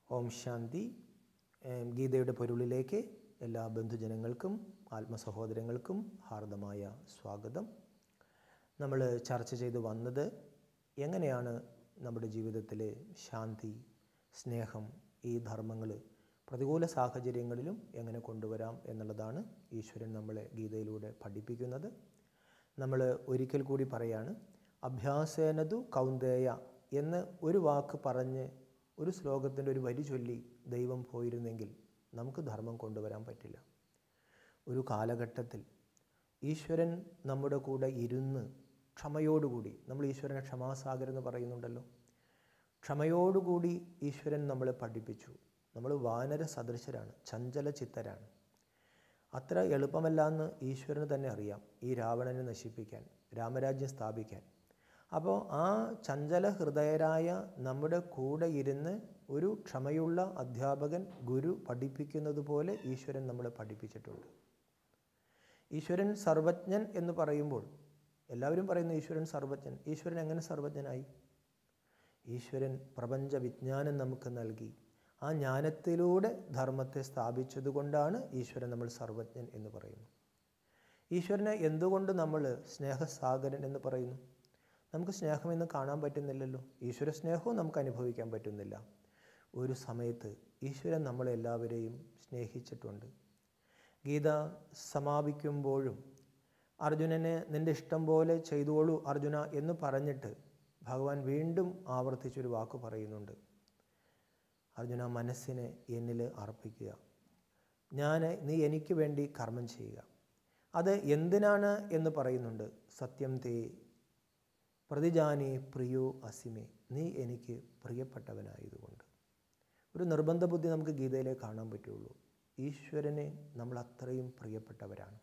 ഓം ശാന്തി ഏം, ഗീതയുടെ പൊരുളിലേക്ക് എല്ലാ ബന്ധുജനങ്ങൾക്കും ആത്മസഹോദരങ്ങൾക്കും ഹാർദമായ സ്വാഗതം നമ്മൾ ചർച്ച ചെയ്ത് വന്നത് എങ്ങനെയാണ് നമ്മുടെ ജീവിതത്തിൽ ശാന്തി സ്നേഹം ഈ ധർമ്മങ്ങൾ പ്രതികൂല സാഹചര്യങ്ങളിലും എങ്ങനെ കൊണ്ടുവരാം എന്നുള്ളതാണ് ഈശ്വരൻ നമ്മളെ ഗീതയിലൂടെ പഠിപ്പിക്കുന്നത് നമ്മൾ ഒരിക്കൽ കൂടി പറയാണ് അഭ്യാസേനതു കൗന്ദേയ എന്ന് ഒരു വാക്ക് പറഞ്ഞ് ഒരു ശ്ലോകത്തിൻ്റെ ഒരു വരി ചൊല്ലി ദൈവം പോയിരുന്നെങ്കിൽ നമുക്ക് ധർമ്മം കൊണ്ടുവരാൻ പറ്റില്ല ഒരു കാലഘട്ടത്തിൽ ഈശ്വരൻ നമ്മുടെ കൂടെ ഇരുന്ന് ക്ഷമയോടുകൂടി നമ്മൾ ഈശ്വരനെ ക്ഷമാസാഗർ എന്ന് പറയുന്നുണ്ടല്ലോ ക്ഷമയോടുകൂടി ഈശ്വരൻ നമ്മളെ പഠിപ്പിച്ചു നമ്മൾ വാനര സദൃശരാണ് ചഞ്ചല ചിത്തരാണ് അത്ര എളുപ്പമല്ല എന്ന് ഈശ്വരന് തന്നെ അറിയാം ഈ രാവണനെ നശിപ്പിക്കാൻ രാമരാജ്യം സ്ഥാപിക്കാൻ അപ്പോൾ ആ ചഞ്ചല ഹൃദയരായ നമ്മുടെ കൂടെ ഇരുന്ന് ഒരു ക്ഷമയുള്ള അധ്യാപകൻ ഗുരു പഠിപ്പിക്കുന്നത് പോലെ ഈശ്വരൻ നമ്മളെ പഠിപ്പിച്ചിട്ടുണ്ട് ഈശ്വരൻ സർവജ്ഞൻ എന്ന് പറയുമ്പോൾ എല്ലാവരും പറയുന്നു ഈശ്വരൻ സർവജ്ഞൻ ഈശ്വരൻ എങ്ങനെ സർവജ്ഞനായി ഈശ്വരൻ പ്രപഞ്ച വിജ്ഞാനം നമുക്ക് നൽകി ആ ജ്ഞാനത്തിലൂടെ ധർമ്മത്തെ സ്ഥാപിച്ചതുകൊണ്ടാണ് ഈശ്വരൻ നമ്മൾ സർവജ്ഞൻ എന്ന് പറയുന്നു ഈശ്വരനെ എന്തുകൊണ്ട് നമ്മൾ സ്നേഹസാഗരൻ എന്ന് പറയുന്നു നമുക്ക് സ്നേഹമെന്ന് കാണാൻ പറ്റുന്നില്ലല്ലോ ഈശ്വര സ്നേഹവും നമുക്ക് അനുഭവിക്കാൻ പറ്റുന്നില്ല ഒരു സമയത്ത് ഈശ്വരൻ നമ്മളെല്ലാവരെയും സ്നേഹിച്ചിട്ടുണ്ട് ഗീത സമാപിക്കുമ്പോഴും അർജുനനെ നിൻ്റെ ഇഷ്ടം പോലെ ചെയ്തോളൂ അർജുന എന്ന് പറഞ്ഞിട്ട് ഭഗവാൻ വീണ്ടും ആവർത്തിച്ചൊരു വാക്ക് പറയുന്നുണ്ട് അർജുന മനസ്സിനെ എന്നിൽ അർപ്പിക്കുക ഞാൻ നീ എനിക്ക് വേണ്ടി കർമ്മം ചെയ്യുക അത് എന്തിനാണ് എന്ന് പറയുന്നുണ്ട് സത്യം തേ പ്രതിജാനി പ്രിയോ അസിമേ നീ എനിക്ക് പ്രിയപ്പെട്ടവനായതുകൊണ്ട് ഒരു നിർബന്ധ ബുദ്ധി നമുക്ക് ഗീതയിലേ കാണാൻ പറ്റുള്ളൂ ഈശ്വരനെ നമ്മൾ അത്രയും പ്രിയപ്പെട്ടവരാണ്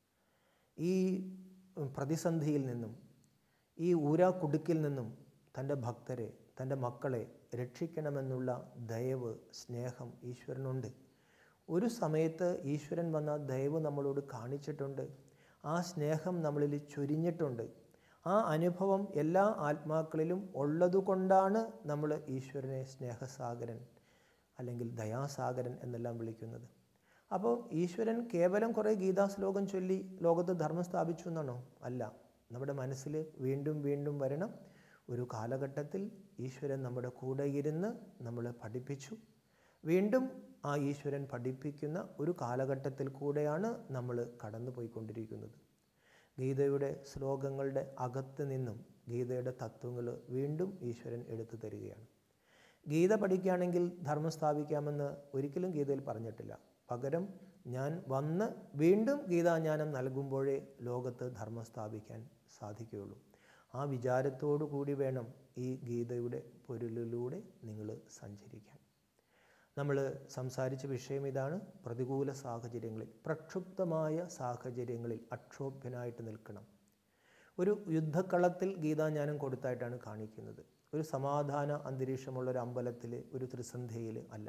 ഈ പ്രതിസന്ധിയിൽ നിന്നും ഈ ഊരാക്കുടുക്കിൽ നിന്നും തൻ്റെ ഭക്തരെ തൻ്റെ മക്കളെ രക്ഷിക്കണമെന്നുള്ള ദയവ് സ്നേഹം ഈശ്വരനുണ്ട് ഒരു സമയത്ത് ഈശ്വരൻ വന്ന ദയവ് നമ്മളോട് കാണിച്ചിട്ടുണ്ട് ആ സ്നേഹം നമ്മളിൽ ചൊരിഞ്ഞിട്ടുണ്ട് ആ അനുഭവം എല്ലാ ആത്മാക്കളിലും ഉള്ളതുകൊണ്ടാണ് നമ്മൾ ഈശ്വരനെ സ്നേഹസാഗരൻ അല്ലെങ്കിൽ ദയാസാഗരൻ എന്നെല്ലാം വിളിക്കുന്നത് അപ്പോൾ ഈശ്വരൻ കേവലം കുറേ ഗീതാശ്ലോകം ചൊല്ലി ലോകത്ത് ധർമ്മം സ്ഥാപിച്ചു എന്നാണോ അല്ല നമ്മുടെ മനസ്സിൽ വീണ്ടും വീണ്ടും വരണം ഒരു കാലഘട്ടത്തിൽ ഈശ്വരൻ നമ്മുടെ കൂടെ ഇരുന്ന് നമ്മളെ പഠിപ്പിച്ചു വീണ്ടും ആ ഈശ്വരൻ പഠിപ്പിക്കുന്ന ഒരു കാലഘട്ടത്തിൽ കൂടെയാണ് നമ്മൾ കടന്നു പോയിക്കൊണ്ടിരിക്കുന്നത് ഗീതയുടെ ശ്ലോകങ്ങളുടെ അകത്ത് നിന്നും ഗീതയുടെ തത്വങ്ങൾ വീണ്ടും ഈശ്വരൻ എടുത്തു തരികയാണ് ഗീത പഠിക്കുകയാണെങ്കിൽ ധർമ്മം സ്ഥാപിക്കാമെന്ന് ഒരിക്കലും ഗീതയിൽ പറഞ്ഞിട്ടില്ല പകരം ഞാൻ വന്ന് വീണ്ടും ഗീതാജ്ഞാനം നൽകുമ്പോഴേ ലോകത്ത് ധർമ്മം സ്ഥാപിക്കാൻ സാധിക്കുകയുള്ളൂ ആ വിചാരത്തോടു കൂടി വേണം ഈ ഗീതയുടെ പൊരുളിലൂടെ നിങ്ങൾ സഞ്ചരിക്കാൻ നമ്മൾ സംസാരിച്ച വിഷയം ഇതാണ് പ്രതികൂല സാഹചര്യങ്ങളിൽ പ്രക്ഷുബ്ധമായ സാഹചര്യങ്ങളിൽ അക്ഷോഭ്യനായിട്ട് നിൽക്കണം ഒരു യുദ്ധക്കളത്തിൽ ഗീതാജ്ഞാനം കൊടുത്തായിട്ടാണ് കാണിക്കുന്നത് ഒരു സമാധാന അന്തരീക്ഷമുള്ള ഒരു അമ്പലത്തിൽ ഒരു ത്രിസന്ധ്യയിൽ അല്ല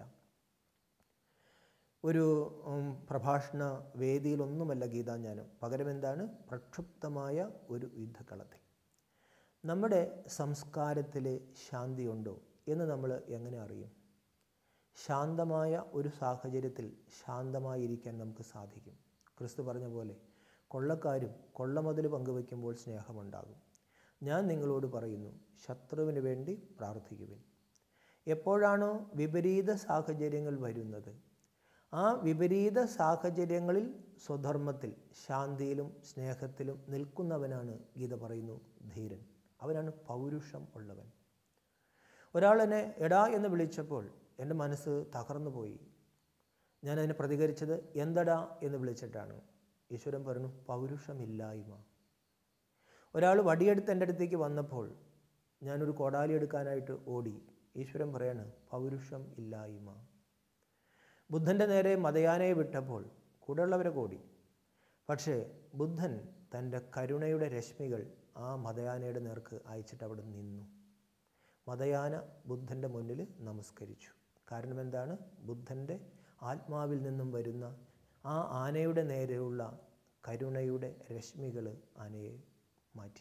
ഒരു പ്രഭാഷണ വേദിയിലൊന്നുമല്ല ഗീതാജ്ഞാനം പകരം എന്താണ് പ്രക്ഷുബ്ധമായ ഒരു യുദ്ധക്കളത്തിൽ നമ്മുടെ സംസ്കാരത്തിൽ ശാന്തിയുണ്ടോ എന്ന് നമ്മൾ എങ്ങനെ അറിയും ശാന്തമായ ഒരു സാഹചര്യത്തിൽ ശാന്തമായിരിക്കാൻ നമുക്ക് സാധിക്കും ക്രിസ്തു പറഞ്ഞ പോലെ കൊള്ളക്കാരും കൊള്ളമുതൽ പങ്കുവയ്ക്കുമ്പോൾ സ്നേഹമുണ്ടാകും ഞാൻ നിങ്ങളോട് പറയുന്നു ശത്രുവിന് വേണ്ടി പ്രാർത്ഥിക്കുവിൻ എപ്പോഴാണോ വിപരീത സാഹചര്യങ്ങൾ വരുന്നത് ആ വിപരീത സാഹചര്യങ്ങളിൽ സ്വധർമ്മത്തിൽ ശാന്തിയിലും സ്നേഹത്തിലും നിൽക്കുന്നവനാണ് ഗീത പറയുന്നു ധീരൻ അവനാണ് പൗരുഷം ഉള്ളവൻ ഒരാൾ എന്നെ എടാ എന്ന് വിളിച്ചപ്പോൾ എൻ്റെ മനസ്സ് തകർന്നു പോയി ഞാൻ അതിനെ പ്രതികരിച്ചത് എന്തടാ എന്ന് വിളിച്ചിട്ടാണ് ഈശ്വരൻ പറഞ്ഞു പൗരുഷമില്ലായ്മ ഒരാൾ വടിയെടുത്ത് എൻ്റെ അടുത്തേക്ക് വന്നപ്പോൾ ഞാനൊരു കോടാലി എടുക്കാനായിട്ട് ഓടി ഈശ്വരൻ പറയാണ് പൗരുഷം ഇല്ലായ്മ ബുദ്ധൻ്റെ നേരെ മതയാനയെ വിട്ടപ്പോൾ കൂടെയുള്ളവരെ കൂടി പക്ഷേ ബുദ്ധൻ തൻ്റെ കരുണയുടെ രശ്മികൾ ആ മതയാനയുടെ നേർക്ക് അയച്ചിട്ട് അവിടെ നിന്നു മതയാന ബുദ്ധൻ്റെ മുന്നിൽ നമസ്കരിച്ചു കാരണം എന്താണ് ബുദ്ധൻ്റെ ആത്മാവിൽ നിന്നും വരുന്ന ആ ആനയുടെ നേരെയുള്ള കരുണയുടെ രശ്മികൾ ആനയെ മാറ്റി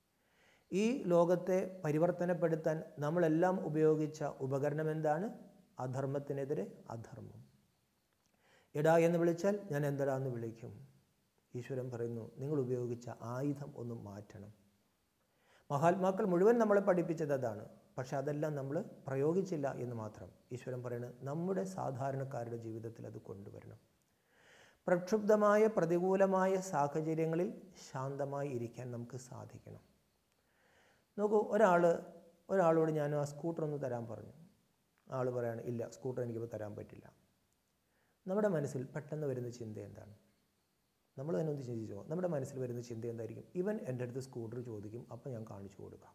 ഈ ലോകത്തെ പരിവർത്തനപ്പെടുത്താൻ നമ്മളെല്ലാം ഉപയോഗിച്ച ഉപകരണം എന്താണ് അധർമ്മത്തിനെതിരെ അധർമ്മം എടാ എന്ന് വിളിച്ചാൽ ഞാൻ എന്തടാ എന്ന് വിളിക്കും ഈശ്വരൻ പറയുന്നു നിങ്ങൾ ഉപയോഗിച്ച ആയുധം ഒന്ന് മാറ്റണം മഹാത്മാക്കൾ മുഴുവൻ നമ്മളെ പഠിപ്പിച്ചത് അതാണ് പക്ഷെ അതെല്ലാം നമ്മൾ പ്രയോഗിച്ചില്ല എന്ന് മാത്രം ഈശ്വരൻ പറയുന്നത് നമ്മുടെ സാധാരണക്കാരുടെ ജീവിതത്തിൽ അത് കൊണ്ടുവരണം പ്രക്ഷുബ്ധമായ പ്രതികൂലമായ സാഹചര്യങ്ങളിൽ ശാന്തമായി ഇരിക്കാൻ നമുക്ക് സാധിക്കണം നോക്കൂ ഒരാൾ ഒരാളോട് ഞാൻ ആ സ്കൂട്ടർ ഒന്ന് തരാൻ പറഞ്ഞു ആൾ പറയാണ് ഇല്ല സ്കൂട്ടർ എനിക്കിപ്പോൾ തരാൻ പറ്റില്ല നമ്മുടെ മനസ്സിൽ പെട്ടെന്ന് വരുന്ന ചിന്ത എന്താണ് നമ്മൾ തന്നെ ഒന്ന് ചിന്തിച്ചോ നമ്മുടെ മനസ്സിൽ വരുന്ന ചിന്ത എന്തായിരിക്കും ഇവൻ എൻ്റെ അടുത്ത് സ്കൂട്ടർ ചോദിക്കും അപ്പം ഞാൻ കാണിച്ചു കൊടുക്കാം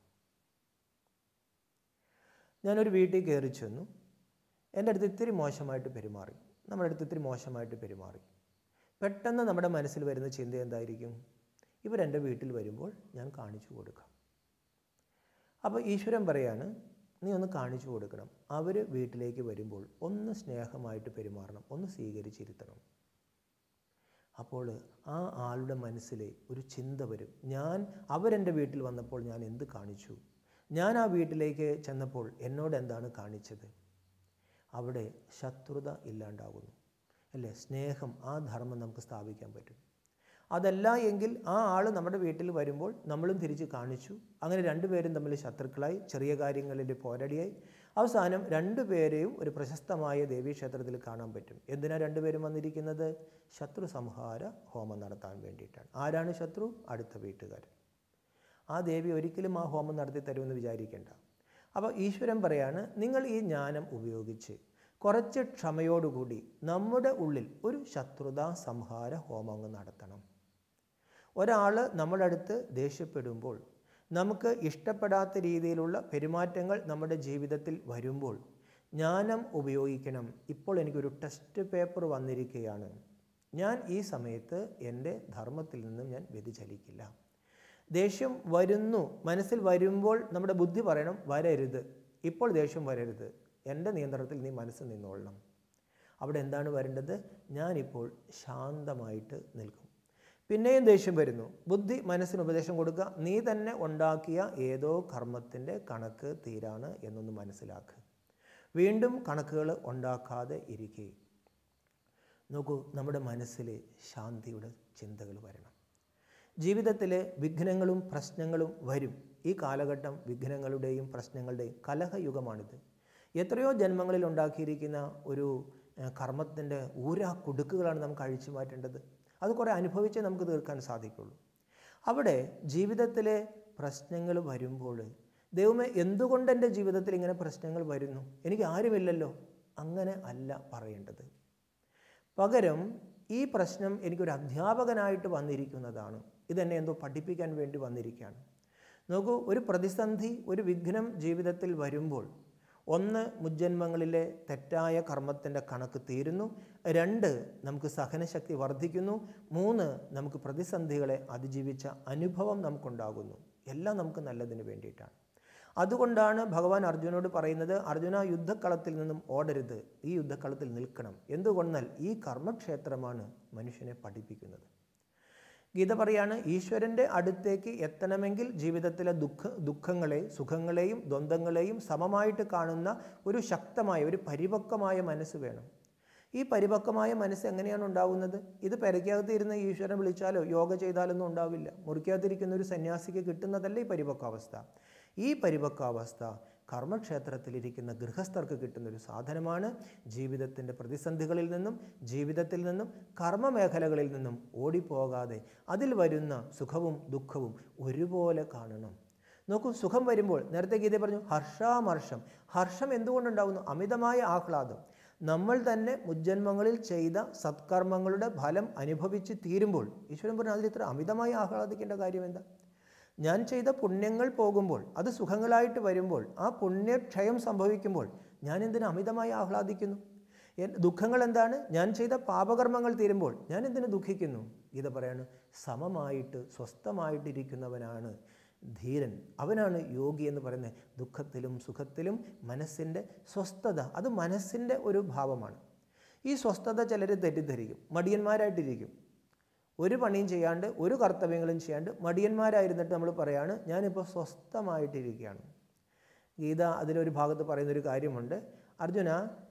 ഞാനൊരു വീട്ടിൽ കയറി ചെന്നു എൻ്റെ അടുത്ത് ഇത്തിരി മോശമായിട്ട് പെരുമാറി നമ്മുടെ അടുത്ത് ഇത്തിരി മോശമായിട്ട് പെരുമാറി പെട്ടെന്ന് നമ്മുടെ മനസ്സിൽ വരുന്ന ചിന്ത എന്തായിരിക്കും ഇവരെൻ്റെ വീട്ടിൽ വരുമ്പോൾ ഞാൻ കാണിച്ചു കൊടുക്കാം അപ്പോൾ ഈശ്വരൻ പറയാണ് നീ ഒന്ന് കാണിച്ചു കൊടുക്കണം അവർ വീട്ടിലേക്ക് വരുമ്പോൾ ഒന്ന് സ്നേഹമായിട്ട് പെരുമാറണം ഒന്ന് സ്വീകരിച്ചിരുത്തണം അപ്പോൾ ആ ആളുടെ മനസ്സിൽ ഒരു ചിന്ത വരും ഞാൻ അവരെൻ്റെ വീട്ടിൽ വന്നപ്പോൾ ഞാൻ എന്ത് കാണിച്ചു ഞാൻ ആ വീട്ടിലേക്ക് ചെന്നപ്പോൾ എന്നോട് എന്താണ് കാണിച്ചത് അവിടെ ശത്രുത ഇല്ലാണ്ടാകുന്നു അല്ലേ സ്നേഹം ആ ധർമ്മം നമുക്ക് സ്ഥാപിക്കാൻ പറ്റും അതല്ല എങ്കിൽ ആ ആൾ നമ്മുടെ വീട്ടിൽ വരുമ്പോൾ നമ്മളും തിരിച്ച് കാണിച്ചു അങ്ങനെ രണ്ടുപേരും തമ്മിൽ ശത്രുക്കളായി ചെറിയ കാര്യങ്ങളിൽ പോരടിയായി അവസാനം രണ്ടുപേരെയും ഒരു പ്രശസ്തമായ ദേവീക്ഷേത്രത്തിൽ കാണാൻ പറ്റും എന്തിനാ രണ്ടുപേരും വന്നിരിക്കുന്നത് ശത്രു സംഹാര ഹോമം നടത്താൻ വേണ്ടിയിട്ടാണ് ആരാണ് ശത്രു അടുത്ത വീട്ടുകാരൻ ആ ദേവി ഒരിക്കലും ആ ഹോമം നടത്തി തരുമെന്ന് വിചാരിക്കേണ്ട അപ്പോൾ ഈശ്വരൻ പറയാണ് നിങ്ങൾ ഈ ജ്ഞാനം ഉപയോഗിച്ച് കുറച്ച് ക്ഷമയോടുകൂടി നമ്മുടെ ഉള്ളിൽ ഒരു ശത്രുതാ സംഹാര ഹോമം അങ്ങ് നടത്തണം ഒരാൾ നമ്മുടെ അടുത്ത് ദേഷ്യപ്പെടുമ്പോൾ നമുക്ക് ഇഷ്ടപ്പെടാത്ത രീതിയിലുള്ള പെരുമാറ്റങ്ങൾ നമ്മുടെ ജീവിതത്തിൽ വരുമ്പോൾ ജ്ഞാനം ഉപയോഗിക്കണം ഇപ്പോൾ എനിക്കൊരു ടെസ്റ്റ് പേപ്പർ വന്നിരിക്കുകയാണ് ഞാൻ ഈ സമയത്ത് എൻ്റെ ധർമ്മത്തിൽ നിന്നും ഞാൻ വ്യതിചലിക്കില്ല ദേഷ്യം വരുന്നു മനസ്സിൽ വരുമ്പോൾ നമ്മുടെ ബുദ്ധി പറയണം വരരുത് ഇപ്പോൾ ദേഷ്യം വരരുത് എൻ്റെ നിയന്ത്രണത്തിൽ നീ മനസ്സ് നിന്നോളണം അവിടെ എന്താണ് വരേണ്ടത് ഞാനിപ്പോൾ ശാന്തമായിട്ട് നിൽക്കും പിന്നെയും ദേഷ്യം വരുന്നു ബുദ്ധി മനസ്സിന് ഉപദേശം കൊടുക്കുക നീ തന്നെ ഉണ്ടാക്കിയ ഏതോ കർമ്മത്തിൻ്റെ കണക്ക് തീരാണ് എന്നൊന്ന് മനസ്സിലാക്കുക വീണ്ടും കണക്കുകൾ ഉണ്ടാക്കാതെ ഇരിക്കുക നോക്കൂ നമ്മുടെ മനസ്സിൽ ശാന്തിയുടെ ചിന്തകൾ വരണം ജീവിതത്തിൽ വിഘ്നങ്ങളും പ്രശ്നങ്ങളും വരും ഈ കാലഘട്ടം വിഘ്നങ്ങളുടെയും പ്രശ്നങ്ങളുടെയും കലഹയുഗമാണിത് എത്രയോ ജന്മങ്ങളിൽ ഉണ്ടാക്കിയിരിക്കുന്ന ഒരു കർമ്മത്തിൻ്റെ ഊരാ കുടുക്കുകളാണ് നമുക്ക് അഴിച്ചു മാറ്റേണ്ടത് അത് കുറേ അനുഭവിച്ചേ നമുക്ക് തീർക്കാൻ സാധിക്കുള്ളൂ അവിടെ ജീവിതത്തിലെ പ്രശ്നങ്ങൾ വരുമ്പോൾ ദൈവമേ എന്തുകൊണ്ട് എൻ്റെ ജീവിതത്തിൽ ഇങ്ങനെ പ്രശ്നങ്ങൾ വരുന്നു എനിക്ക് ആരുമില്ലല്ലോ അങ്ങനെ അല്ല പറയേണ്ടത് പകരം ഈ പ്രശ്നം എനിക്കൊരു അധ്യാപകനായിട്ട് വന്നിരിക്കുന്നതാണ് ഇതെന്നെ എന്തോ പഠിപ്പിക്കാൻ വേണ്ടി വന്നിരിക്കുകയാണ് നോക്കൂ ഒരു പ്രതിസന്ധി ഒരു വിഘ്നം ജീവിതത്തിൽ വരുമ്പോൾ ഒന്ന് മുജ്ജന്മങ്ങളിലെ തെറ്റായ കർമ്മത്തിൻ്റെ കണക്ക് തീരുന്നു രണ്ട് നമുക്ക് സഹനശക്തി വർദ്ധിക്കുന്നു മൂന്ന് നമുക്ക് പ്രതിസന്ധികളെ അതിജീവിച്ച അനുഭവം നമുക്കുണ്ടാകുന്നു എല്ലാം നമുക്ക് നല്ലതിന് വേണ്ടിയിട്ടാണ് അതുകൊണ്ടാണ് ഭഗവാൻ അർജുനോട് പറയുന്നത് അർജുന യുദ്ധക്കളത്തിൽ നിന്നും ഓടരുത് ഈ യുദ്ധക്കളത്തിൽ നിൽക്കണം എന്തുകൊണ്ടാൽ ഈ കർമ്മക്ഷേത്രമാണ് മനുഷ്യനെ പഠിപ്പിക്കുന്നത് ഗീത പറയാണ് ഈശ്വരൻ്റെ അടുത്തേക്ക് എത്തണമെങ്കിൽ ജീവിതത്തിലെ ദുഃഖ ദുഃഖങ്ങളെ സുഖങ്ങളെയും ദ്വന്ദ്ങ്ങളെയും സമമായിട്ട് കാണുന്ന ഒരു ശക്തമായ ഒരു പരിപക്വമായ മനസ്സ് വേണം ഈ പരിപക്വമായ മനസ്സ് എങ്ങനെയാണ് ഉണ്ടാവുന്നത് ഇത് പെരയ്ക്കകത്ത് ഇരുന്ന് ഈശ്വരൻ വിളിച്ചാലോ യോഗ ചെയ്താലൊന്നും ഉണ്ടാവില്ല മുറിക്കകത്തിരിക്കുന്ന ഒരു സന്യാസിക്ക് കിട്ടുന്നതല്ല ഈ പരിപക്വാവസ്ഥ ഈ പരിപക്വാവസ്ഥ കർമ്മക്ഷേത്രത്തിലിരിക്കുന്ന ഗൃഹസ്ഥർക്ക് കിട്ടുന്ന ഒരു സാധനമാണ് ജീവിതത്തിൻ്റെ പ്രതിസന്ധികളിൽ നിന്നും ജീവിതത്തിൽ നിന്നും കർമ്മമേഖലകളിൽ നിന്നും ഓടിപ്പോകാതെ അതിൽ വരുന്ന സുഖവും ദുഃഖവും ഒരുപോലെ കാണണം നോക്കൂ സുഖം വരുമ്പോൾ നേരത്തെ ഗീത പറഞ്ഞു ഹർഷാമർഷം ഹർഷം എന്തുകൊണ്ടുണ്ടാകുന്നു അമിതമായ ആഹ്ലാദം നമ്മൾ തന്നെ മുജ്ജന്മങ്ങളിൽ ചെയ്ത സത്കർമ്മങ്ങളുടെ ഫലം അനുഭവിച്ച് തീരുമ്പോൾ ഈശ്വരൻ പറഞ്ഞു അതിൽ ഇത്ര അമിതമായി ആഹ്ലാദിക്കേണ്ട കാര്യം എന്താ ഞാൻ ചെയ്ത പുണ്യങ്ങൾ പോകുമ്പോൾ അത് സുഖങ്ങളായിട്ട് വരുമ്പോൾ ആ പുണ്യക്ഷയം സംഭവിക്കുമ്പോൾ ഞാൻ എന്തിനു അമിതമായി ആഹ്ലാദിക്കുന്നു ദുഃഖങ്ങൾ എന്താണ് ഞാൻ ചെയ്ത പാപകർമ്മങ്ങൾ തീരുമ്പോൾ ഞാൻ എന്തിനു ദുഃഖിക്കുന്നു ഗീത പറയാണ് സമമായിട്ട് സ്വസ്ഥമായിട്ടിരിക്കുന്നവനാണ് ധീരൻ അവനാണ് യോഗി എന്ന് പറയുന്നത് ദുഃഖത്തിലും സുഖത്തിലും മനസ്സിൻ്റെ സ്വസ്ഥത അത് മനസ്സിൻ്റെ ഒരു ഭാവമാണ് ഈ സ്വസ്ഥത ചിലർ തെറ്റിദ്ധരിക്കും മടിയന്മാരായിട്ടിരിക്കും ഒരു പണിയും ചെയ്യാണ്ട് ഒരു കർത്തവ്യങ്ങളും ചെയ്യാണ്ട് മടിയന്മാരായിരുന്നിട്ട് നമ്മൾ പറയാണ് ഞാനിപ്പോൾ സ്വസ്ഥമായിട്ടിരിക്കുകയാണ് ഗീത അതിലൊരു ഭാഗത്ത് പറയുന്നൊരു കാര്യമുണ്ട് അർജുന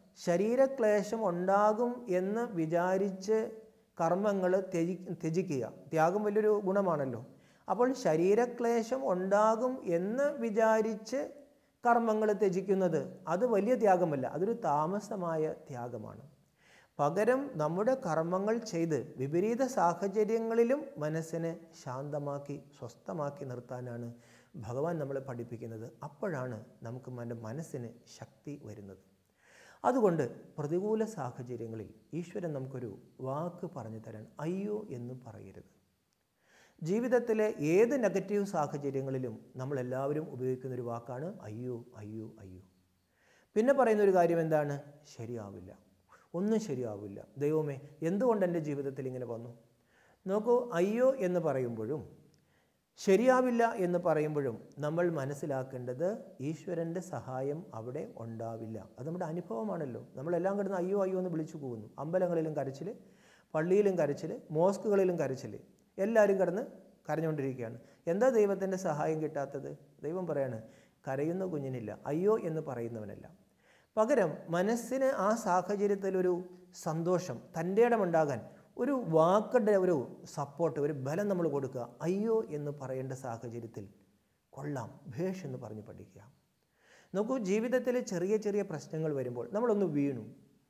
ശരീരക്ലേശം ഉണ്ടാകും എന്ന് വിചാരിച്ച് കർമ്മങ്ങൾ ത്യജി ത്യജിക്കുക ത്യാഗം വലിയൊരു ഗുണമാണല്ലോ അപ്പോൾ ശരീരക്ലേശം ഉണ്ടാകും എന്ന് വിചാരിച്ച് കർമ്മങ്ങൾ ത്യജിക്കുന്നത് അത് വലിയ ത്യാഗമല്ല അതൊരു താമസമായ ത്യാഗമാണ് പകരം നമ്മുടെ കർമ്മങ്ങൾ ചെയ്ത് വിപരീത സാഹചര്യങ്ങളിലും മനസ്സിനെ ശാന്തമാക്കി സ്വസ്ഥമാക്കി നിർത്താനാണ് ഭഗവാൻ നമ്മളെ പഠിപ്പിക്കുന്നത് അപ്പോഴാണ് നമുക്ക് നമ്മുടെ മനസ്സിന് ശക്തി വരുന്നത് അതുകൊണ്ട് പ്രതികൂല സാഹചര്യങ്ങളിൽ ഈശ്വരൻ നമുക്കൊരു വാക്ക് പറഞ്ഞു തരാൻ അയ്യോ എന്ന് പറയരുത് ജീവിതത്തിലെ ഏത് നെഗറ്റീവ് സാഹചര്യങ്ങളിലും നമ്മളെല്ലാവരും ഉപയോഗിക്കുന്ന ഒരു വാക്കാണ് അയ്യോ അയ്യോ അയ്യോ പിന്നെ പറയുന്ന ഒരു കാര്യം എന്താണ് ശരിയാവില്ല ഒന്നും ശരിയാവില്ല ദൈവമേ എന്തുകൊണ്ട് എൻ്റെ ജീവിതത്തിൽ ഇങ്ങനെ വന്നു നോക്കൂ അയ്യോ എന്ന് പറയുമ്പോഴും ശരിയാവില്ല എന്ന് പറയുമ്പോഴും നമ്മൾ മനസ്സിലാക്കേണ്ടത് ഈശ്വരൻ്റെ സഹായം അവിടെ ഉണ്ടാവില്ല അത് നമ്മുടെ അനുഭവമാണല്ലോ നമ്മളെല്ലാം കിടന്ന് അയ്യോ അയ്യോ എന്ന് വിളിച്ചു പോകുന്നു അമ്പലങ്ങളിലും കരച്ചിൽ പള്ളിയിലും കരച്ചിൽ മോസ്കുകളിലും കരച്ചിൽ എല്ലാവരും കിടന്ന് കരഞ്ഞുകൊണ്ടിരിക്കുകയാണ് എന്താ ദൈവത്തിൻ്റെ സഹായം കിട്ടാത്തത് ദൈവം പറയാണ് കരയുന്ന കുഞ്ഞിനില്ല അയ്യോ എന്ന് പറയുന്നവനല്ല പകരം മനസ്സിന് ആ സാഹചര്യത്തിൽ ഒരു സന്തോഷം തൻ്റെ ഇടമുണ്ടാകാൻ ഒരു വാക്കുടെ ഒരു സപ്പോർട്ട് ഒരു ബലം നമ്മൾ കൊടുക്കുക അയ്യോ എന്ന് പറയേണ്ട സാഹചര്യത്തിൽ കൊള്ളാം ഭേഷ് എന്ന് പറഞ്ഞ് പഠിക്കുക നോക്കൂ ജീവിതത്തിൽ ചെറിയ ചെറിയ പ്രശ്നങ്ങൾ വരുമ്പോൾ നമ്മളൊന്ന് വീണു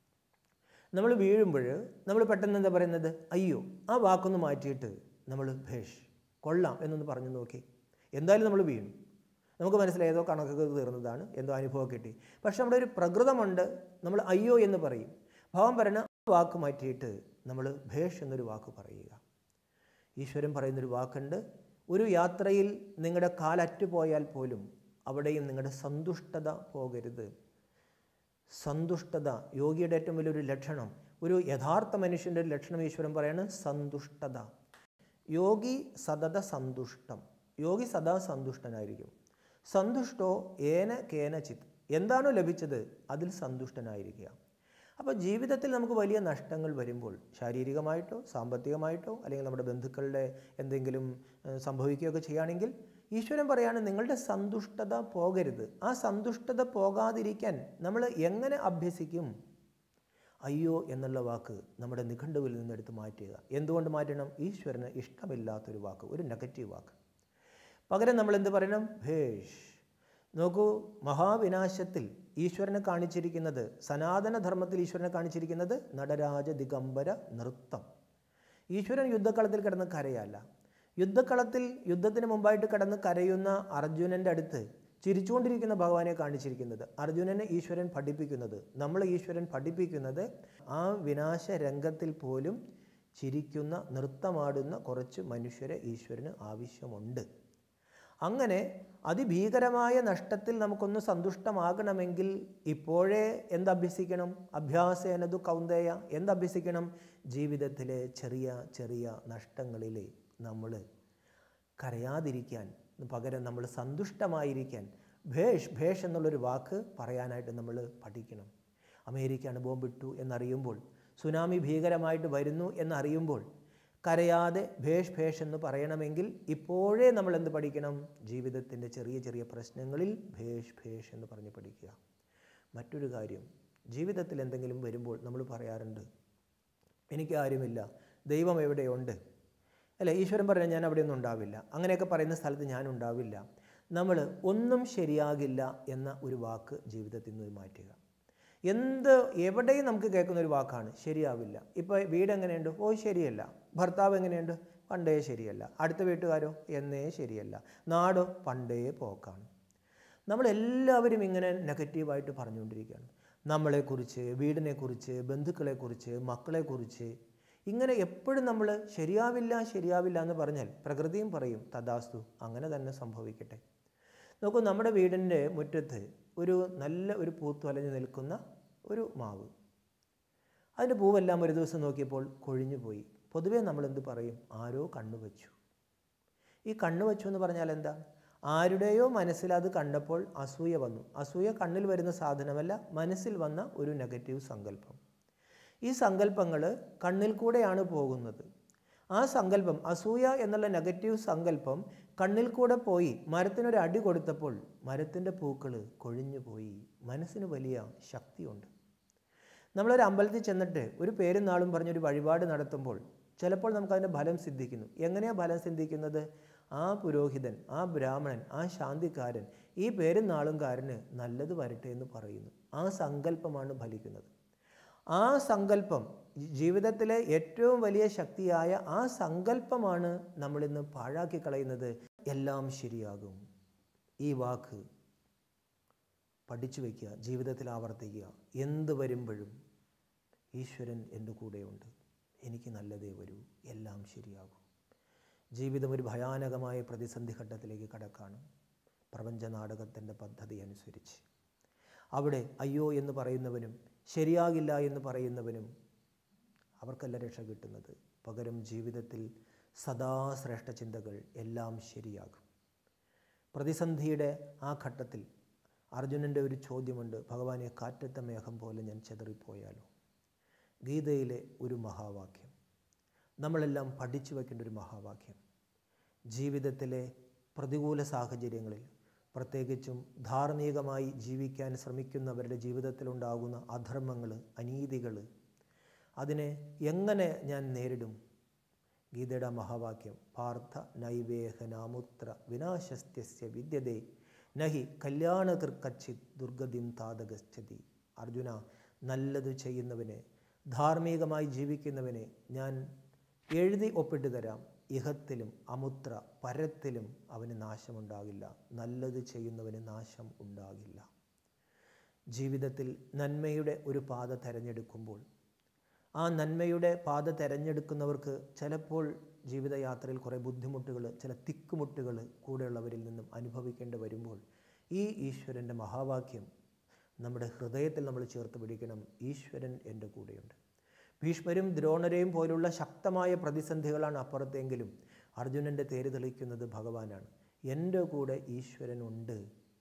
നമ്മൾ വീഴുമ്പോൾ നമ്മൾ പെട്ടെന്ന് എന്താ പറയുന്നത് അയ്യോ ആ വാക്കൊന്ന് മാറ്റിയിട്ട് നമ്മൾ ഭേഷ് കൊള്ളാം എന്നൊന്ന് പറഞ്ഞു നോക്കി എന്തായാലും നമ്മൾ വീണു നമുക്ക് മനസ്സിലായി ഏതോ കണക്കൊക്കെ തീർന്നതാണ് എന്തോ അനുഭവം കിട്ടി പക്ഷെ നമ്മുടെ ഒരു പ്രകൃതമുണ്ട് നമ്മൾ അയ്യോ എന്ന് പറയും ഭവൻ പറയുന്ന ആ വാക്ക് മാറ്റിയിട്ട് നമ്മൾ ഭേഷ് എന്നൊരു വാക്ക് പറയുക ഈശ്വരൻ പറയുന്നൊരു വാക്കുണ്ട് ഒരു യാത്രയിൽ നിങ്ങളുടെ കാലറ്റു പോയാൽ പോലും അവിടെയും നിങ്ങളുടെ സന്തുഷ്ടത പോകരുത് സന്തുഷ്ടത യോഗിയുടെ ഏറ്റവും വലിയൊരു ലക്ഷണം ഒരു യഥാർത്ഥ മനുഷ്യൻ്റെ ഒരു ലക്ഷണം ഈശ്വരൻ പറയാണ് സന്തുഷ്ടത യോഗി സതത സന്തുഷ്ടം യോഗി സദാ സന്തുഷ്ടനായിരിക്കും സന്തുഷ്ടോ ഏന കേനചിത് എന്താണോ ലഭിച്ചത് അതിൽ സന്തുഷ്ടനായിരിക്കുക അപ്പോൾ ജീവിതത്തിൽ നമുക്ക് വലിയ നഷ്ടങ്ങൾ വരുമ്പോൾ ശാരീരികമായിട്ടോ സാമ്പത്തികമായിട്ടോ അല്ലെങ്കിൽ നമ്മുടെ ബന്ധുക്കളുടെ എന്തെങ്കിലും ഏഹ്, സംഭവിക്കുകയൊക്കെ ചെയ്യുകയാണെങ്കിൽ ഈശ്വരൻ പറയാണ് നിങ്ങളുടെ സന്തുഷ്ടത പോകരുത് ആ സന്തുഷ്ടത പോകാതിരിക്കാൻ നമ്മൾ എങ്ങനെ അഭ്യസിക്കും അയ്യോ എന്നുള്ള വാക്ക് നമ്മുടെ നിഘണ്ടുവിൽ നിന്ന് എടുത്ത് മാറ്റുക എന്തുകൊണ്ട് മാറ്റണം ഈശ്വരന് ഇഷ്ടമില്ലാത്തൊരു വാക്ക് ഒരു നെഗറ്റീവ് വാക്ക് പകരം നമ്മൾ എന്ത് പറയണം ഭേഷ് നോക്കൂ മഹാവിനാശത്തിൽ ഈശ്വരനെ കാണിച്ചിരിക്കുന്നത് സനാതനധർമ്മത്തിൽ ഈശ്വരനെ കാണിച്ചിരിക്കുന്നത് നടരാജ ദിഗംബര നൃത്തം ഈശ്വരൻ യുദ്ധക്കളത്തിൽ കിടന്ന് കരയല്ല യുദ്ധക്കളത്തിൽ യുദ്ധത്തിന് മുമ്പായിട്ട് കിടന്ന് കരയുന്ന അർജുനൻ്റെ അടുത്ത് ചിരിച്ചുകൊണ്ടിരിക്കുന്ന ഭഗവാനെ കാണിച്ചിരിക്കുന്നത് അർജുനനെ ഈശ്വരൻ പഠിപ്പിക്കുന്നത് നമ്മൾ ഈശ്വരൻ പഠിപ്പിക്കുന്നത് ആ വിനാശ രംഗത്തിൽ പോലും ചിരിക്കുന്ന നൃത്തമാടുന്ന കുറച്ച് മനുഷ്യരെ ഈശ്വരന് ആവശ്യമുണ്ട് അങ്ങനെ അതിഭീകരമായ നഷ്ടത്തിൽ നമുക്കൊന്ന് സന്തുഷ്ടമാകണമെങ്കിൽ ഇപ്പോഴേ എന്തഭ്യസിക്കണം അഭ്യാസേനതു കൗന്ദേയ എന്തഭ്യസിക്കണം ജീവിതത്തിലെ ചെറിയ ചെറിയ നഷ്ടങ്ങളിൽ നമ്മൾ കരയാതിരിക്കാൻ പകരം നമ്മൾ സന്തുഷ്ടമായിരിക്കാൻ ഭേഷ് ഭേഷ് എന്നുള്ളൊരു വാക്ക് പറയാനായിട്ട് നമ്മൾ പഠിക്കണം അമേരിക്ക ബോംബിട്ടു എന്നറിയുമ്പോൾ സുനാമി ഭീകരമായിട്ട് വരുന്നു എന്നറിയുമ്പോൾ കരയാതെ ഭേഷ് ഭേഷ് എന്ന് പറയണമെങ്കിൽ ഇപ്പോഴേ നമ്മൾ എന്ത് പഠിക്കണം ജീവിതത്തിൻ്റെ ചെറിയ ചെറിയ പ്രശ്നങ്ങളിൽ ഭേഷ് ഭേഷ് എന്ന് പറഞ്ഞ് പഠിക്കുക മറ്റൊരു കാര്യം ജീവിതത്തിൽ എന്തെങ്കിലും വരുമ്പോൾ നമ്മൾ പറയാറുണ്ട് എനിക്ക് ആരുമില്ല ദൈവം എവിടെയുണ്ട് അല്ലേ ഈശ്വരൻ പറഞ്ഞാൽ ഞാൻ അവിടെയൊന്നും ഉണ്ടാവില്ല അങ്ങനെയൊക്കെ പറയുന്ന സ്ഥലത്ത് ഞാൻ ഉണ്ടാവില്ല നമ്മൾ ഒന്നും ശരിയാകില്ല എന്ന ഒരു വാക്ക് ജീവിതത്തിൽ നിന്ന് മാറ്റുക എന്ത് എവിടെയും നമുക്ക് കേൾക്കുന്ന ഒരു വാക്കാണ് ശരിയാവില്ല ഇപ്പോൾ വീട് എങ്ങനെയുണ്ട് ഓ ശരിയല്ല ഭർത്താവ് എങ്ങനെയുണ്ട് പണ്ടേ ശരിയല്ല അടുത്ത വീട്ടുകാരോ എന്നേ ശരിയല്ല നാടോ പണ്ടേ പോക്കാണ് നമ്മളെല്ലാവരും ഇങ്ങനെ നെഗറ്റീവായിട്ട് പറഞ്ഞുകൊണ്ടിരിക്കുകയാണ് നമ്മളെക്കുറിച്ച് വീടിനെക്കുറിച്ച് ബന്ധുക്കളെക്കുറിച്ച് മക്കളെക്കുറിച്ച് ഇങ്ങനെ എപ്പോഴും നമ്മൾ ശരിയാവില്ല ശരിയാവില്ല എന്ന് പറഞ്ഞാൽ പ്രകൃതിയും പറയും തഥാസ്തു അങ്ങനെ തന്നെ സംഭവിക്കട്ടെ നോക്കൂ നമ്മുടെ വീടിൻ്റെ മുറ്റത്ത് ഒരു നല്ല ഒരു പൂത്തുലഞ്ഞു നിൽക്കുന്ന ഒരു മാവ് അതിൻ്റെ പൂവെല്ലാം ഒരു ദിവസം നോക്കിയപ്പോൾ കൊഴിഞ്ഞു പോയി പൊതുവേ നമ്മൾ എന്ത് പറയും ആരോ കണ്ണു വച്ചു ഈ കണ്ണു വച്ചു എന്ന് പറഞ്ഞാൽ എന്താ ആരുടെയോ മനസ്സിൽ അത് കണ്ടപ്പോൾ അസൂയ വന്നു അസൂയ കണ്ണിൽ വരുന്ന സാധനമല്ല മനസ്സിൽ വന്ന ഒരു നെഗറ്റീവ് സങ്കല്പം ഈ സങ്കല്പങ്ങൾ കണ്ണിൽ കൂടെയാണ് പോകുന്നത് ആ സങ്കല്പം അസൂയ എന്നുള്ള നെഗറ്റീവ് സങ്കല്പം കണ്ണിൽ കൂടെ പോയി മരത്തിനൊരു അടി കൊടുത്തപ്പോൾ മരത്തിൻ്റെ പൂക്കൾ കൊഴിഞ്ഞു പോയി മനസ്സിന് വലിയ ശക്തിയുണ്ട് നമ്മളൊരു അമ്പലത്തിൽ ചെന്നിട്ട് ഒരു പേരും നാളും പറഞ്ഞൊരു വഴിപാട് നടത്തുമ്പോൾ ചിലപ്പോൾ നമുക്കതിൻ്റെ ഫലം സിദ്ധിക്കുന്നു എങ്ങനെയാണ് ഫലം സിദ്ധിക്കുന്നത് ആ പുരോഹിതൻ ആ ബ്രാഹ്മണൻ ആ ശാന്തിക്കാരൻ ഈ പേരും നാളുംകാരന് നല്ലത് വരട്ടെ എന്ന് പറയുന്നു ആ സങ്കല്പമാണ് ഫലിക്കുന്നത് ആ സങ്കല്പം ജീവിതത്തിലെ ഏറ്റവും വലിയ ശക്തിയായ ആ സങ്കല്പമാണ് നമ്മളിന്ന് പാഴാക്കി കളയുന്നത് എല്ലാം ശരിയാകും ഈ വാക്ക് പഠിച്ചു വയ്ക്കുക ജീവിതത്തിൽ ആവർത്തിക്കുക എന്ത് വരുമ്പോഴും ഈശ്വരൻ എൻ്റെ കൂടെയുണ്ട് എനിക്ക് നല്ലതേ വരൂ എല്ലാം ശരിയാകും ജീവിതം ഒരു ഭയാനകമായ പ്രതിസന്ധി ഘട്ടത്തിലേക്ക് കടക്കാണ് പ്രപഞ്ച നാടകത്തിൻ്റെ പദ്ധതി അനുസരിച്ച് അവിടെ അയ്യോ എന്ന് പറയുന്നവനും ശരിയാകില്ല എന്ന് പറയുന്നവനും അവർക്കല്ല രക്ഷ കിട്ടുന്നത് പകരം ജീവിതത്തിൽ സദാ ശ്രേഷ്ഠ ചിന്തകൾ എല്ലാം ശരിയാകും പ്രതിസന്ധിയുടെ ആ ഘട്ടത്തിൽ അർജുനൻ്റെ ഒരു ചോദ്യമുണ്ട് ഭഗവാനെ കാറ്റത്ത മേഘം പോലെ ഞാൻ ചെതറിപ്പോയാലോ ഗീതയിലെ ഒരു മഹാവാക്യം നമ്മളെല്ലാം പഠിച്ചു വയ്ക്കേണ്ട ഒരു മഹാവാക്യം ജീവിതത്തിലെ പ്രതികൂല സാഹചര്യങ്ങളിൽ പ്രത്യേകിച്ചും ധാർമ്മികമായി ജീവിക്കാൻ ശ്രമിക്കുന്നവരുടെ ജീവിതത്തിലുണ്ടാകുന്ന അധർമ്മങ്ങൾ അനീതികൾ അതിനെ എങ്ങനെ ഞാൻ നേരിടും ഗീതയുടെ മഹാവാക്യം പാർത്ഥ നൈവേഹനാമുത്ര വിനാശസ്ത്യസ്യ വിദ്യതേ നഹി കല്യാണതൃക്കച്ചിത് ദുർഗതിം താതകസ്ഥതി അർജുന നല്ലത് ചെയ്യുന്നവന് ധാർമ്മികമായി ജീവിക്കുന്നവന് ഞാൻ എഴുതി ഒപ്പിട്ട് തരാം ഇഹത്തിലും അമുത്ര പരത്തിലും അവന് നാശമുണ്ടാകില്ല നല്ലത് ചെയ്യുന്നവന് നാശം ഉണ്ടാകില്ല ജീവിതത്തിൽ നന്മയുടെ ഒരു പാത തിരഞ്ഞെടുക്കുമ്പോൾ ആ നന്മയുടെ പാത തിരഞ്ഞെടുക്കുന്നവർക്ക് ചിലപ്പോൾ ജീവിതയാത്രയിൽ കുറേ ബുദ്ധിമുട്ടുകൾ ചില തിക്കുമുട്ടുകൾ കൂടെയുള്ളവരിൽ നിന്നും അനുഭവിക്കേണ്ടി വരുമ്പോൾ ഈ ഈശ്വരൻ്റെ മഹാവാക്യം നമ്മുടെ ഹൃദയത്തിൽ നമ്മൾ ചേർത്ത് പിടിക്കണം ഈശ്വരൻ എൻ്റെ കൂടെയുണ്ട് ഭീഷ്മരും ദ്രോണരെയും പോലുള്ള ശക്തമായ പ്രതിസന്ധികളാണ് അപ്പുറത്തെങ്കിലും അർജുനൻ്റെ തേര് തെളിക്കുന്നത് ഭഗവാനാണ് എൻ്റെ കൂടെ ഈശ്വരനുണ്ട്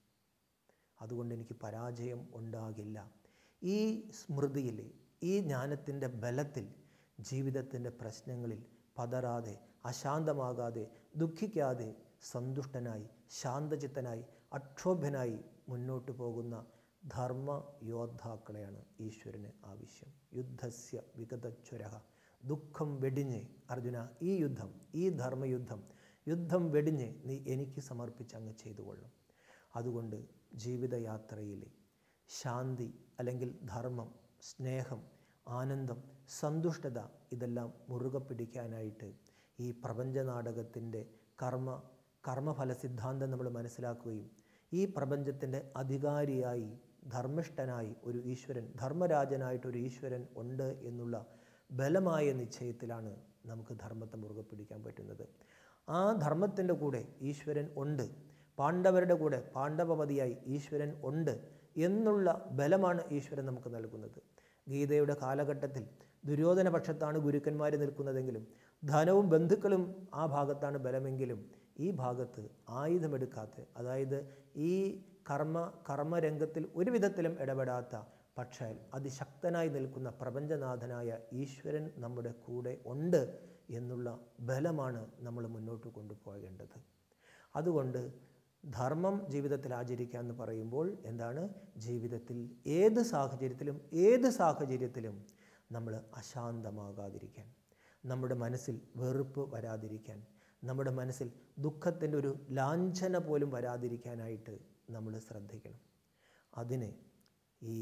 അതുകൊണ്ട് എനിക്ക് പരാജയം ഉണ്ടാകില്ല ഈ സ്മൃതിയിൽ ഈ ജ്ഞാനത്തിൻ്റെ ബലത്തിൽ ജീവിതത്തിൻ്റെ പ്രശ്നങ്ങളിൽ പതറാതെ അശാന്തമാകാതെ ദുഃഖിക്കാതെ സന്തുഷ്ടനായി ശാന്തചിത്തനായി അക്ഷോഭ്യനായി മുന്നോട്ട് പോകുന്ന ധർമ്മ യോദ്ധാക്കളെയാണ് ഈശ്വരന് ആവശ്യം യുദ്ധസ്യ വിഗതച്വര ദുഃഖം വെടിഞ്ഞ് അർജുന ഈ യുദ്ധം ഈ ധർമ്മയുദ്ധം യുദ്ധം വെടിഞ്ഞ് നീ എനിക്ക് സമർപ്പിച്ച് അങ്ങ് ചെയ്തു കൊള്ളും അതുകൊണ്ട് ജീവിതയാത്രയിൽ ശാന്തി അല്ലെങ്കിൽ ധർമ്മം സ്നേഹം ആനന്ദം സന്തുഷ്ടത ഇതെല്ലാം മുറുകെ പിടിക്കാനായിട്ട് ഈ പ്രപഞ്ച നാടകത്തിൻ്റെ കർമ്മ കർമ്മഫല സിദ്ധാന്തം നമ്മൾ മനസ്സിലാക്കുകയും ഈ പ്രപഞ്ചത്തിൻ്റെ അധികാരിയായി ധർമ്മിഷ്ഠനായി ഒരു ഈശ്വരൻ ധർമ്മരാജനായിട്ട് ഒരു ഈശ്വരൻ ഉണ്ട് എന്നുള്ള ബലമായ നിശ്ചയത്തിലാണ് നമുക്ക് ധർമ്മത്തെ മുറുകെ പിടിക്കാൻ പറ്റുന്നത് ആ ധർമ്മത്തിൻ്റെ കൂടെ ഈശ്വരൻ ഉണ്ട് പാണ്ഡവരുടെ കൂടെ പാണ്ഡവപതിയായി ഈശ്വരൻ ഉണ്ട് എന്നുള്ള ബലമാണ് ഈശ്വരൻ നമുക്ക് നൽകുന്നത് ഗീതയുടെ കാലഘട്ടത്തിൽ ദുര്യോധന പക്ഷത്താണ് ഗുരുക്കന്മാർ നിൽക്കുന്നതെങ്കിലും ധനവും ബന്ധുക്കളും ആ ഭാഗത്താണ് ബലമെങ്കിലും ഈ ഭാഗത്ത് ആയുധമെടുക്കാത്ത അതായത് ഈ കർമ്മ കർമ്മരംഗത്തിൽ ഒരു വിധത്തിലും ഇടപെടാത്ത പക്ഷേ അതിശക്തനായി നിൽക്കുന്ന പ്രപഞ്ചനാഥനായ ഈശ്വരൻ നമ്മുടെ കൂടെ ഉണ്ട് എന്നുള്ള ബലമാണ് നമ്മൾ മുന്നോട്ട് കൊണ്ടുപോകേണ്ടത് അതുകൊണ്ട് ധർമ്മം ജീവിതത്തിൽ ആചരിക്കുക എന്ന് പറയുമ്പോൾ എന്താണ് ജീവിതത്തിൽ ഏത് സാഹചര്യത്തിലും ഏത് സാഹചര്യത്തിലും നമ്മൾ അശാന്തമാകാതിരിക്കാൻ നമ്മുടെ മനസ്സിൽ വെറുപ്പ് വരാതിരിക്കാൻ നമ്മുടെ മനസ്സിൽ ദുഃഖത്തിൻ്റെ ഒരു ലാഞ്ചന പോലും വരാതിരിക്കാനായിട്ട് നമ്മൾ ശ്രദ്ധിക്കണം അതിന് ഈ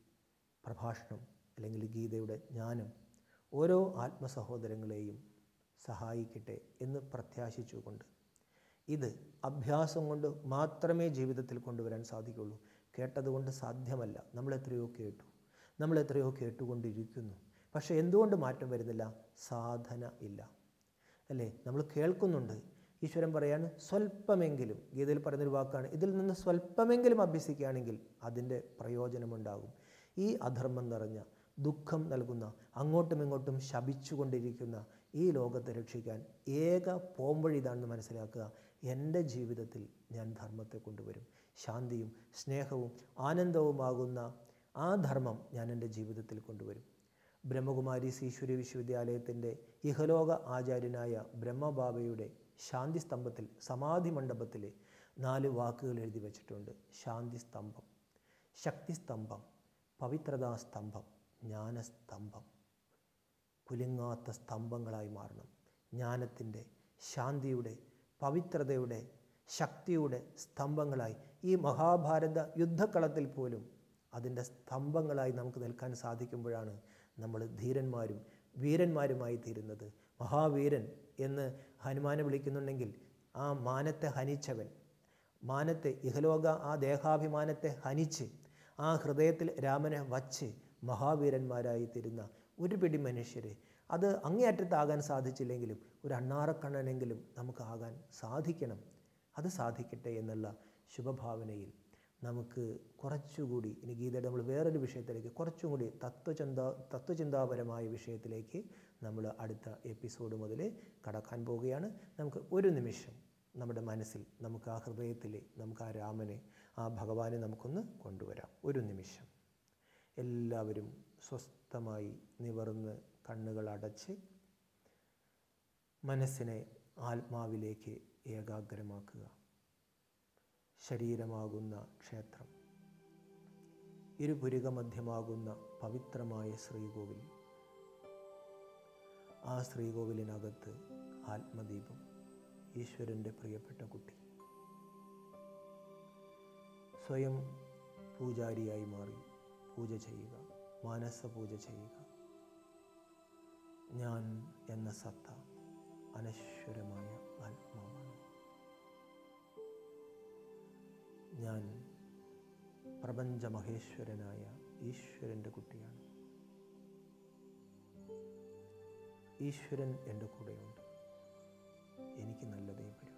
പ്രഭാഷണം അല്ലെങ്കിൽ ഗീതയുടെ ജ്ഞാനം ഓരോ ആത്മസഹോദരങ്ങളെയും സഹായിക്കട്ടെ എന്ന് പ്രത്യാശിച്ചുകൊണ്ട് ഇത് അഭ്യാസം കൊണ്ട് മാത്രമേ ജീവിതത്തിൽ കൊണ്ടുവരാൻ സാധിക്കുള്ളൂ കേട്ടതുകൊണ്ട് സാധ്യമല്ല നമ്മൾ എത്രയോ കേട്ടു നമ്മൾ എത്രയോ കേട്ടുകൊണ്ടിരിക്കുന്നു പക്ഷേ എന്തുകൊണ്ട് മാറ്റം വരുന്നില്ല സാധന ഇല്ല അല്ലേ നമ്മൾ കേൾക്കുന്നുണ്ട് ഈശ്വരൻ പറയാണ് സ്വല്പമെങ്കിലും ഗീതയിൽ പറയുന്നൊരു വാക്കാണ് ഇതിൽ നിന്ന് സ്വല്പമെങ്കിലും അഭ്യസിക്കുകയാണെങ്കിൽ അതിൻ്റെ പ്രയോജനമുണ്ടാകും ഈ അധർമ്മം നിറഞ്ഞ ദുഃഖം നൽകുന്ന അങ്ങോട്ടും ഇങ്ങോട്ടും ശപിച്ചുകൊണ്ടിരിക്കുന്ന ഈ ലോകത്തെ രക്ഷിക്കാൻ ഏക പോംവഴി ഇതാണെന്ന് മനസ്സിലാക്കുക എൻ്റെ ജീവിതത്തിൽ ഞാൻ ധർമ്മത്തെ കൊണ്ടുവരും ശാന്തിയും സ്നേഹവും ആനന്ദവുമാകുന്ന ആ ധർമ്മം ഞാൻ എൻ്റെ ജീവിതത്തിൽ കൊണ്ടുവരും ബ്രഹ്മകുമാരി ഈശ്വരി വിശ്വവിദ്യാലയത്തിൻ്റെ ഇഹലോക ആചാര്യനായ ബ്രഹ്മബാബയുടെ ശാന്തി സ്തംഭത്തിൽ സമാധി മണ്ഡപത്തിൽ നാല് വാക്കുകൾ എഴുതി വച്ചിട്ടുണ്ട് ശാന്തി സ്തംഭം ശക്തി സ്തംഭം പവിത്രതാ സ്തംഭം ജ്ഞാനസ്തംഭം കുലുങ്ങാത്ത സ്തംഭങ്ങളായി മാറണം ജ്ഞാനത്തിൻ്റെ ശാന്തിയുടെ പവിത്രതയുടെ ശക്തിയുടെ സ്തംഭങ്ങളായി ഈ മഹാഭാരത യുദ്ധക്കളത്തിൽ പോലും അതിൻ്റെ സ്തംഭങ്ങളായി നമുക്ക് നിൽക്കാൻ സാധിക്കുമ്പോഴാണ് നമ്മൾ ധീരന്മാരും വീരന്മാരുമായി തീരുന്നത് മഹാവീരൻ എന്ന് ഹനുമാനെ വിളിക്കുന്നുണ്ടെങ്കിൽ ആ മാനത്തെ ഹനിച്ചവൻ മാനത്തെ ഇഹലോക ആ ദേഹാഭിമാനത്തെ ഹനിച്ച് ആ ഹൃദയത്തിൽ രാമനെ വച്ച് മഹാവീരന്മാരായി തീരുന്ന ഒരു പിടി മനുഷ്യരെ അത് അങ്ങേയറ്റത്താകാൻ സാധിച്ചില്ലെങ്കിലും ഒരു അണ്ണാറക്കണ്ണനെങ്കിലും നമുക്ക് ആകാൻ സാധിക്കണം അത് സാധിക്കട്ടെ എന്നുള്ള ശുഭഭാവനയിൽ നമുക്ക് കുറച്ചുകൂടി ഇനി ഗീതയുടെ നമ്മൾ വേറൊരു വിഷയത്തിലേക്ക് കുറച്ചും കൂടി തത്വചിന്ത തത്വചിന്താപരമായ വിഷയത്തിലേക്ക് നമ്മൾ അടുത്ത എപ്പിസോഡ് മുതൽ കടക്കാൻ പോവുകയാണ് നമുക്ക് ഒരു നിമിഷം നമ്മുടെ മനസ്സിൽ നമുക്ക് ആ ഹൃദയത്തിൽ നമുക്ക് ആ രാമനെ ആ ഭഗവാനെ നമുക്കൊന്ന് കൊണ്ടുവരാം ഒരു നിമിഷം എല്ലാവരും സ്വസ്ഥമായി നിവർന്ന് കണ്ണുകൾ അടച്ച് മനസ്സിനെ ആത്മാവിലേക്ക് ഏകാഗ്രമാക്കുക ശരീരമാകുന്ന ക്ഷേത്രം ഇരുപുരികമധ്യമാകുന്ന പവിത്രമായ ശ്രീകോവിൽ ആ ശ്രീകോവിലിനകത്ത് ആത്മദീപം ഈശ്വരൻ്റെ പ്രിയപ്പെട്ട കുട്ടി സ്വയം പൂജാരിയായി മാറി പൂജ ചെയ്യുക മാനസ പൂജ ചെയ്യുക ഞാൻ എന്ന സത്ത അനശ്വരമായ ആത്മാവാണ് ഞാൻ പ്രപഞ്ചമഹേശ്വരനായ ഈശ്വരൻ്റെ കുട്ടിയാണ് ഈശ്വരൻ എൻ്റെ കൂടെയുണ്ട് എനിക്ക് നല്ലതേ വരൂ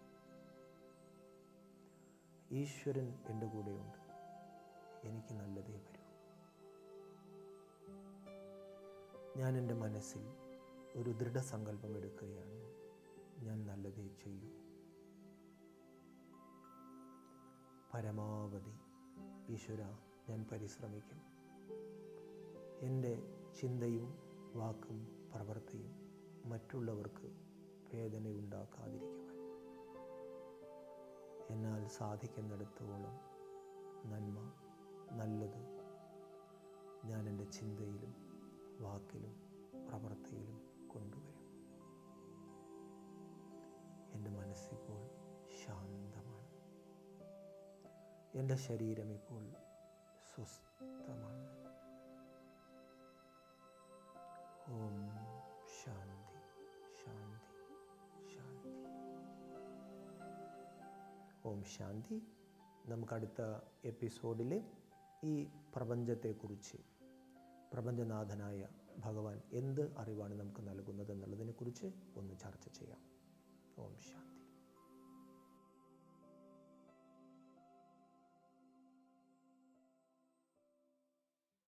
ഈശ്വരൻ എൻ്റെ കൂടെയുണ്ട് എനിക്ക് നല്ലതേ വരൂ ഞാൻ എൻ്റെ മനസ്സിൽ ഒരു ദൃഢസങ്കല്പം എടുക്കുകയാണ് ഞാൻ നല്ലതേ ചെയ്യൂ പരമാവധി ഈശ്വര ഞാൻ പരിശ്രമിക്കും എൻ്റെ ചിന്തയും വാക്കും പ്രവൃത്തിയും മറ്റുള്ളവർക്ക് വേദനയുണ്ടാക്കാതിരിക്കുവാൻ എന്നാൽ സാധിക്കുന്നിടത്തോളം നന്മ നല്ലത് ഞാൻ എൻ്റെ ചിന്തയിലും വാക്കിലും പ്രവൃത്തിയിലും കൊണ്ടുവരും എൻ്റെ മനസ്സിപ്പോൾ ശാന്തമാണ് എൻ്റെ ശരീരം ഇപ്പോൾ സ്വസ്ഥമാണ് ഓം ശാന്തി ശാന്തി ശാന്തി ഓം ശാന്തി നമുക്കടുത്ത എപ്പിസോഡിൽ ഈ പ്രപഞ്ചത്തെക്കുറിച്ച് പ്രപഞ്ചനാഥനായ ഭഗവാൻ എന്ത് അറിവാണ് നമുക്ക് നൽകുന്നത് എന്നുള്ളതിനെക്കുറിച്ച് ഒന്ന് ചർച്ച ചെയ്യാം ഓം ശാന്തി